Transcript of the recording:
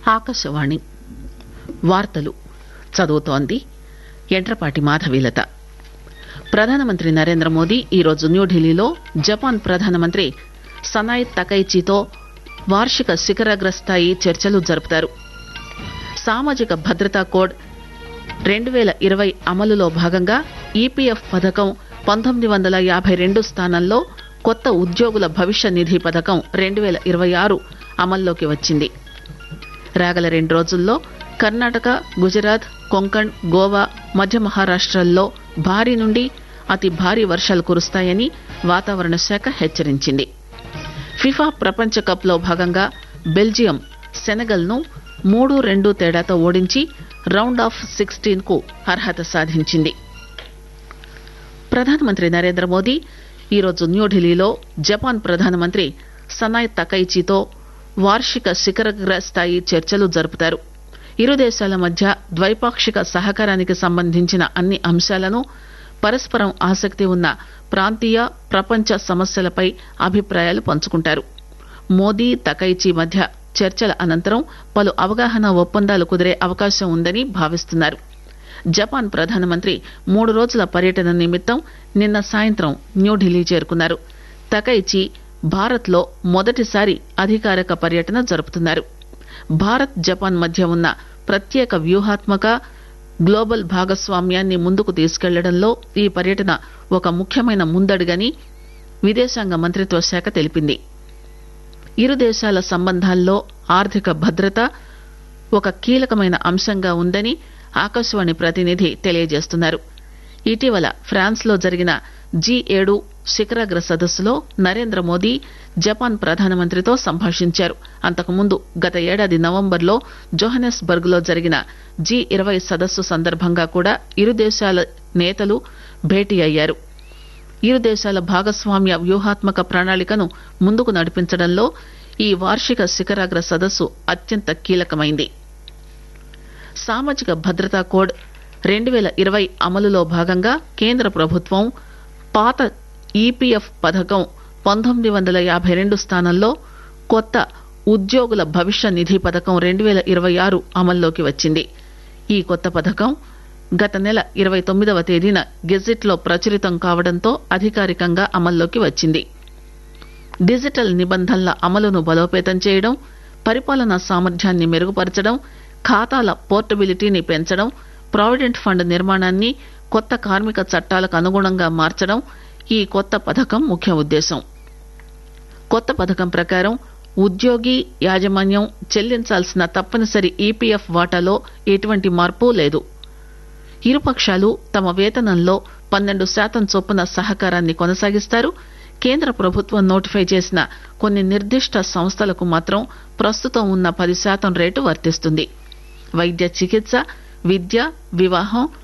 ఆకాశవాణి వార్తలు చదువుతోంది ఎంట్రపాటి మాధవీలత ప్రధానమంత్రి నరేంద్ర మోదీ ఈరోజు న్యూఢిల్లీలో జపాన్ ప్రధానమంత్రి సనాయ్ తకైచీతో వార్షిక శిఖరాగ్ర స్థాయి చర్చలు జరుపుతారు సామాజిక భద్రతా కోడ్ రెండు పేల ఇరవై అమలులో భాగంగా ఈపీఎఫ్ పథకం పంతొమ్మిది వందల యాభై రెండు స్థానంలో కొత్త ఉద్యోగుల భవిష్య నిధి పథకం రెండు పేల ఇరవై ఆరు అమల్లోకి వచ్చింది రాగల రెండు రోజుల్లో కర్ణాటక గుజరాత్ కొంకణ్ గోవా మధ్య మహారాష్టల్లో భారీ నుండి అతి భారీ వర్షాలు కురుస్తాయని వాతావరణ శాఖ హెచ్చరించింది ఫిఫా ప్రపంచ కప్ లో భాగంగా బెల్జియం సెనగల్ ను మూడు రెండు తేడాతో ఓడించి రౌండ్ ఆఫ్ సిక్స్టీన్ కు అర్హత సాధించింది ప్రధానమంత్రి నరేంద్ర మోదీ ఈరోజు న్యూఢిల్లీలో జపాన్ ప్రధానమంత్రి సనాయ్ తకైచీతో వార్షిక శిఖరగ్ర స్థాయి చర్చలు జరుపుతారు ఇరు దేశాల మధ్య ద్వైపాక్షిక సహకారానికి సంబంధించిన అన్ని అంశాలను పరస్పరం ఆసక్తి ఉన్న ప్రాంతీయ ప్రపంచ సమస్యలపై అభిప్రాయాలు పంచుకుంటారు మోదీ తకైచీ మధ్య చర్చల అనంతరం పలు అవగాహన ఒప్పందాలు కుదిరే అవకాశం ఉందని భావిస్తున్నారు జపాన్ ప్రధానమంత్రి మూడు రోజుల పర్యటన నిమిత్తం నిన్న సాయంత్రం న్యూఢిల్లీ చేరుకున్నారు తకైచి భారత్ లో మొదటిసారి అధికారిక పర్యటన జరుపుతున్నారు భారత్ జపాన్ మధ్య ఉన్న ప్రత్యేక వ్యూహాత్మక గ్లోబల్ భాగస్వామ్యాన్ని ముందుకు తీసుకెళ్లడంలో ఈ పర్యటన ఒక ముఖ్యమైన ముందడుగని విదేశాంగ మంత్రిత్వ శాఖ తెలిపింది ఇరు దేశాల సంబంధాల్లో ఆర్థిక భద్రత ఒక కీలకమైన అంశంగా ఉందని ఆకాశవాణి ప్రతినిధి తెలియజేస్తున్నారు ఇటీవల ఫ్రాన్స్ లో జరిగిన జీ ఏడు శిఖరాగ్ర సదస్సులో నరేంద్ర మోదీ జపాన్ ప్రధానమంత్రితో సంభాషించారు అంతకుముందు గత ఏడాది నవంబర్లో జోహనెస్బర్గ్ లో జరిగిన జీ ఇరవై సదస్సు సందర్భంగా కూడా ఇరు దేశాల నేతలు భేటీ అయ్యారు ఇరు దేశాల భాగస్వామ్య వ్యూహాత్మక ప్రణాళికను ముందుకు నడిపించడంలో ఈ వార్షిక శిఖరాగ్ర సదస్సు అత్యంత కీలకమైంది సామాజిక భద్రతా కోడ్ రెండు పేల ఇరవై అమలులో భాగంగా కేంద్ర ప్రభుత్వం పాత ఈపీఎఫ్ పథకం పంతొమ్మిది వందల యాభై రెండు స్థానంలో కొత్త ఉద్యోగుల భవిష్య నిధి పథకం రెండు పేల ఇరవై ఆరు అమల్లోకి వచ్చింది ఈ కొత్త పథకం గత నెల ఇరవై తొమ్మిదవ తేదీన గెజిట్ లో ప్రచురితం కావడంతో అధికారికంగా అమల్లోకి వచ్చింది డిజిటల్ నిబంధనల అమలును బలోపేతం చేయడం పరిపాలనా సామర్థ్యాన్ని మెరుగుపరచడం ఖాతాల పోర్టబిలిటీని పెంచడం ప్రావిడెంట్ ఫండ్ నిర్మాణాన్ని కొత్త కార్మిక చట్టాలకు అనుగుణంగా మార్చడం ఈ కొత్త పథకం ముఖ్య ఉద్దేశం కొత్త పథకం ప్రకారం ఉద్యోగి యాజమాన్యం చెల్లించాల్సిన తప్పనిసరి ఈపీఎఫ్ వాటాలో ఎటువంటి మార్పు లేదు ఇరుపక్షాలు తమ వేతనంలో పన్నెండు శాతం చొప్పున సహకారాన్ని కొనసాగిస్తారు కేంద్ర ప్రభుత్వం నోటిఫై చేసిన కొన్ని నిర్దిష్ట సంస్థలకు మాత్రం ప్రస్తుతం ఉన్న పది శాతం రేటు వర్తిస్తుంది వైద్య చికిత్స విద్య వివాహం